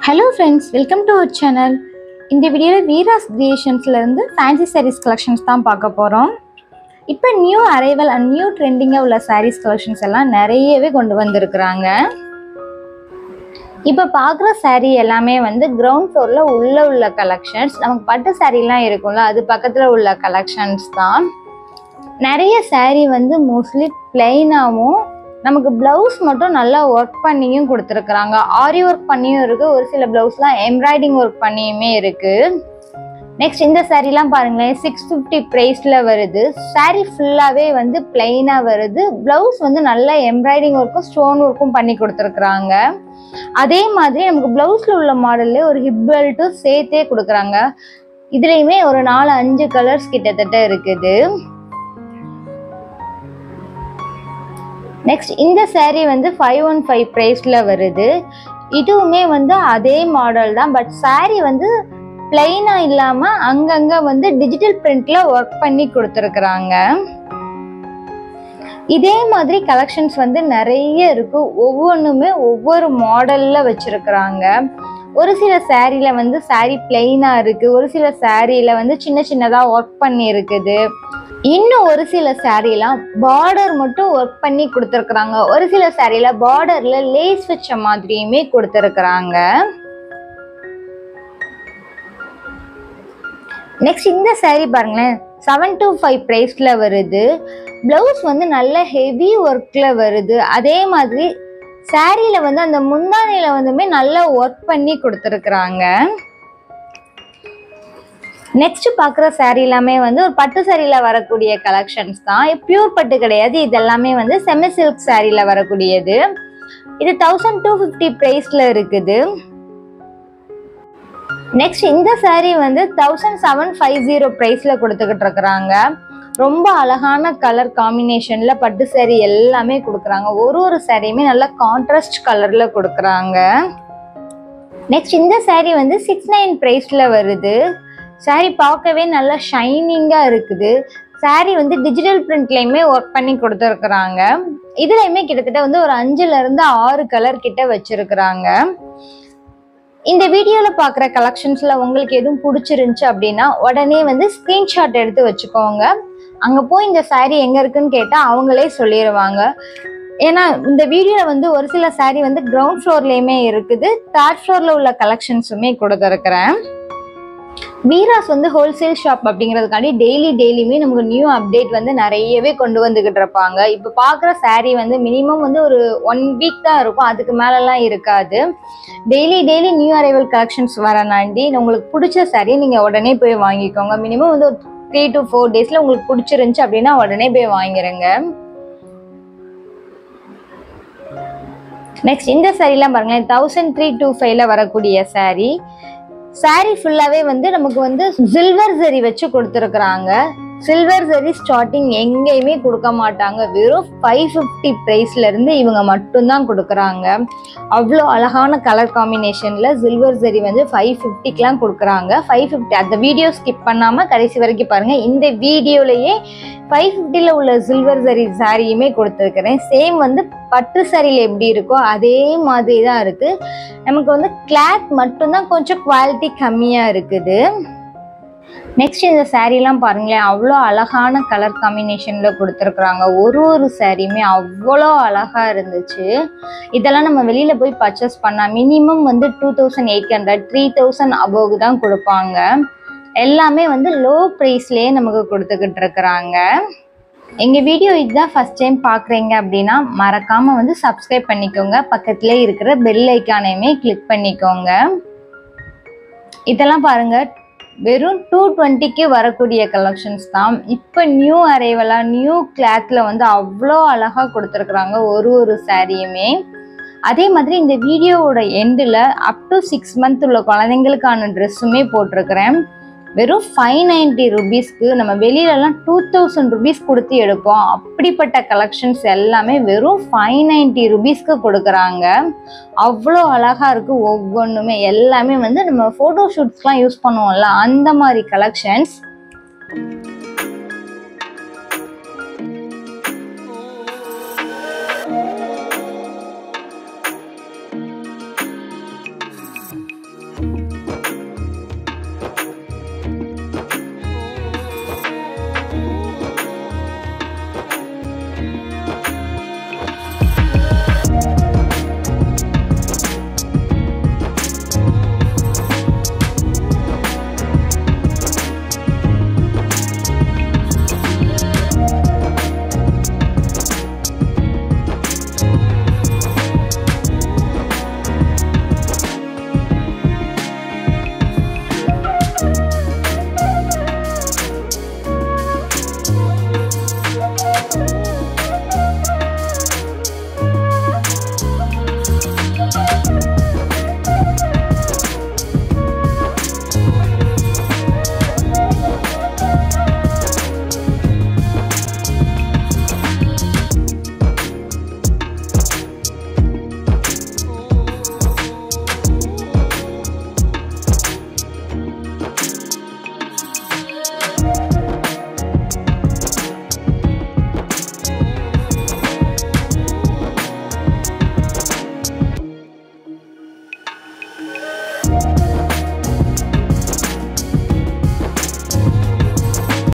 hello friends welcome to our channel இந்த வீடியோவில் வீராஸ் கிரியேஷன்ஸ்லேருந்து ஃபேன்சி சாரீஸ் கலெக்ஷன்ஸ் தான் பார்க்க போகிறோம் இப்போ நியூ அரைவல் அண்ட் நியூ ட்ரெண்டிங்காக உள்ள சாரீஸ் கலெக்ஷன்ஸ் எல்லாம் நிறையவே கொண்டு வந்திருக்கிறாங்க இப்போ பார்க்குற saree எல்லாமே வந்து கிரவுண்ட் ஃப்ளோரில் உள்ளே உள்ள கலெக்ஷன்ஸ் நமக்கு பட்டு சாரீலாம் இருக்கும்ல அது பக்கத்தில் உள்ள கலெக்ஷன்ஸ் தான் நிறைய saree வந்து மோஸ்ட்லி பிளெயினாகவும் நமக்கு ப்ளவுஸ் மட்டும் நல்லா ஒர்க் பண்ணியும் கொடுத்துருக்குறாங்க ஆரி ஒர்க் பண்ணியும் இருக்குது ஒரு சில ப்ளவுஸ்லாம் எம்ப்ராய்டிங் ஒர்க் பண்ணியுமே இருக்குது நெக்ஸ்ட் இந்த சாரீலாம் பாருங்களேன் சிக்ஸ் ஃபிஃப்டி ப்ரைஸில் வருது saree ஃபுல்லாகவே வந்து பிளெயினாக வருது ப்ளவுஸ் வந்து நல்லா எம்ப்ராய்டிங் ஒர்க்கும் ஸ்டோன் ஒர்க்கும் பண்ணி கொடுத்துருக்குறாங்க அதே மாதிரி நமக்கு ப்ளவுஸில் உள்ள மாடல்லே ஒரு ஹிப் பெல்ட்டும் சேர்த்தே கொடுக்குறாங்க இதுலேயுமே ஒரு நாலு அஞ்சு கலர்ஸ் கிட்டத்தட்ட இருக்குது நெக்ஸ்ட் இந்த saree வந்து ஃபைவ் ஒன் ஃபைவ் ப்ரைஸில் வருது இதுவுமே வந்து அதே மாடல் தான் பட் saree வந்து பிளெயினாக இல்லாமல் அங்கங்கே வந்து டிஜிட்டல் பிரிண்ட்ல ஒர்க் பண்ணி கொடுத்துருக்குறாங்க இதே மாதிரி கலெக்ஷன்ஸ் வந்து நிறைய இருக்கு ஒவ்வொன்றுமே ஒவ்வொரு மாடல்ல வச்சிருக்கிறாங்க ஒரு சில சாரியில வந்து saree பிளெயினா இருக்கு ஒரு சில சாரியில வந்து சின்ன சின்னதா ஒர்க் பண்ணி இருக்குது இன்னும் ஒரு சில சாரீலாம் பார்டர் மட்டும் ஒர்க் பண்ணி கொடுத்துருக்குறாங்க ஒரு சில சாரியில பார்டர்ல லேஸ் வச்ச மாதிரியுமே கொடுத்துருக்குறாங்க நெக்ஸ்ட் இந்த saree பாருங்களேன் செவன் டு ஃபைவ் ப்ரைஸில் வருது ப்ளவுஸ் வந்து நல்ல ஹெவி ஒர்க்கில் வருது அதே மாதிரி சாரியில் வந்து அந்த முந்தானையில் வந்துமே நல்லா ஒர்க் பண்ணி கொடுத்துருக்குறாங்க நெக்ஸ்ட் பார்க்குற saree எல்லாமே வந்து ஒரு பட்டு சாரியில் வரக்கூடிய கலெக்ஷன்ஸ் தான் பியூர் பட்டு கிடையாது இது எல்லாமே வந்து செமி சில்க் சாரியில் வரக்கூடியது இது தௌசண்ட் டூ ஃபிஃப்டி ப்ரைஸில் இருக்குது நெக்ஸ்ட் இந்த saree வந்து தௌசண்ட் செவன் ஃபைவ் ஜீரோ ப்ரைஸில் கொடுத்துக்கிட்டு இருக்கிறாங்க ரொம்ப அழகான கலர் காம்பினேஷனில் பட்டு saree எல்லாமே கொடுக்குறாங்க ஒரு ஒரு சாரியுமே நல்ல கான்ட்ராஸ்ட் கலரில் கொடுக்குறாங்க நெக்ஸ்ட் இந்த saree வந்து சிக்ஸ் நைன் ப்ரைஸில் வருது saree பார்க்கவே நல்லா ஷைனிங்காக இருக்குது saree வந்து டிஜிட்டல் பிரிண்ட்லேயுமே ஒர்க் பண்ணி கொடுத்துருக்குறாங்க இதுலையுமே கிட்டத்தட்ட வந்து ஒரு அஞ்சுல இருந்து ஆறு கலர் கிட்ட வச்சிருக்கிறாங்க இந்த வீடியோவில் பார்க்குற கலெக்ஷன்ஸில் உங்களுக்கு எதுவும் பிடிச்சிருந்துச்சு அப்படின்னா உடனே வந்து ஸ்க்ரீன்ஷாட் எடுத்து வச்சுக்கோங்க அங்கே போய் இந்த saree எங்கே இருக்குன்னு கேட்டால் அவங்களே சொல்லிடுவாங்க ஏன்னா இந்த வீடியோவில் வந்து ஒரு சில saree வந்து கிரவுண்ட் ஃப்ளோர்லேயுமே இருக்குது தேர்ட் ஃப்ளோரில் உள்ள கலெக்ஷன்ஸுமே கொடுத்துருக்குறேன் வீராஸ் வந்து ஹோல்சேல் ஷாப் அப்படிங்கிறதுக்காண்டி டெய்லி டெய்லியுமே நமக்கு நியூ அப்டேட் வந்து நிறையவே கொண்டு வந்துக்கிட்டு இருப்பாங்க இப்போ பார்க்குற saree வந்து மினிமம் வந்து ஒரு ஒன் வீக் தான் இருக்கும் அதுக்கு மேலெல்லாம் இருக்காது daily daily new arrival collections வரனாண்டி உங்களுக்கு பிடிச்ச saree நீங்கள் உடனே போய் வாங்கிக்கோங்க மினிமம் வந்து ஒரு த்ரீ டு ஃபோர் டேஸில் உங்களுக்கு பிடிச்சிருந்துச்சு அப்படின்னா உடனே போய் வாங்கிருங்க நெக்ஸ்ட் இந்த சாரீலாம் பாருங்களேன் தௌசண்ட் த்ரீ டூ ஃபைவ்ல வரக்கூடிய saree saree ஃபுல்லாகவே வந்து நமக்கு வந்து சில்வர் ஜரி வச்சு கொடுத்துருக்குறாங்க சில்வர் ஜரி ஸ்டார்டிங் எங்கேயுமே கொடுக்க மாட்டாங்க வெறும் ஃபைவ் ஃபிஃப்டி ப்ரைஸ்லேருந்து இவங்க மட்டும்தான் கொடுக்குறாங்க அவ்வளோ அழகான கலர் காம்பினேஷனில் சில்வர் ஜரி வந்து ஃபைவ் ஃபிஃப்டிக்கெலாம் கொடுக்குறாங்க ஃபைவ் ஃபிஃப்டி அந்த வீடியோ ஸ்கிப் பண்ணாமல் கடைசி வரைக்கும் பாருங்கள் இந்த வீடியோலையே ஃபைவ் ஃபிஃப்டியில் உள்ள சில்வர் ஜரி சாரியுமே கொடுத்துருக்குறேன் சேம் வந்து பட்டு சாரியில் எப்படி இருக்கோ அதே மாதிரி தான் இருக்குது நமக்கு வந்து கிளாத் மட்டும்தான் கொஞ்சம் குவாலிட்டி கம்மியாக இருக்குது நெக்ஸ்ட் இந்த சாரீலாம் பாருங்களேன் அவ்வளோ அழகான கலர் காம்பினேஷனில் கொடுத்துருக்குறாங்க ஒரு ஒரு சாரியுமே அவ்வளோ அழகாக இருந்துச்சு இதெல்லாம் நம்ம வெளியில் போய் பர்ச்சேஸ் பண்ணால் மினிமம் வந்து two thousand eight hundred three thousand above தான் கொடுப்பாங்க எல்லாமே வந்து லோ ப்ரைஸ்லேயே நமக்கு கொடுத்துக்கிட்டு இருக்கிறாங்க எங்கள் வீடியோ இதுதான் ஃபஸ்ட் டைம் பார்க்குறீங்க அப்படின்னா மறக்காமல் வந்து சப்ஸ்கிரைப் பண்ணிக்கோங்க பக்கத்துலேயே இருக்கிற பெல் ஐக்கானையுமே கிளிக் பண்ணிக்கோங்க இதெல்லாம் பாருங்கள் வெறும் டூ டுவெண்ட்டிக்கு வரக்கூடிய கலெக்ஷன்ஸ் தான் இப்போ நியூ அரைவலாக நியூ கிளாத்தில் வந்து அவ்வளோ அழகாக கொடுத்துருக்குறாங்க ஒரு ஒரு சாரியுமே அதே மாதிரி இந்த வீடியோவோட எண்டில் அப் டு சிக்ஸ் மந்த் உள்ள குழந்தைங்களுக்கான ட்ரெஸ்ஸுமே போட்டிருக்கிறேன் வெறும் ஃபைவ் நைன்ட்டி ருபீஸ்க்கு நம்ம வெளியிலலாம் டூ தௌசண்ட் ருபீஸ் கொடுத்து எடுப்போம் அப்படிப்பட்ட கலெக்ஷன்ஸ் எல்லாமே வெறும் ஃபைவ் நைன்ட்டி ருபீஸ்க்கு கொடுக்குறாங்க அவ்வளோ அழகாக இருக்குது ஒவ்வொன்றுமே எல்லாமே வந்து நம்ம ஃபோட்டோ ஷூட்ஸ்லாம் யூஸ் பண்ணுவோம்ல அந்த மாதிரி கலெக்ஷன்ஸ் இருக்கும்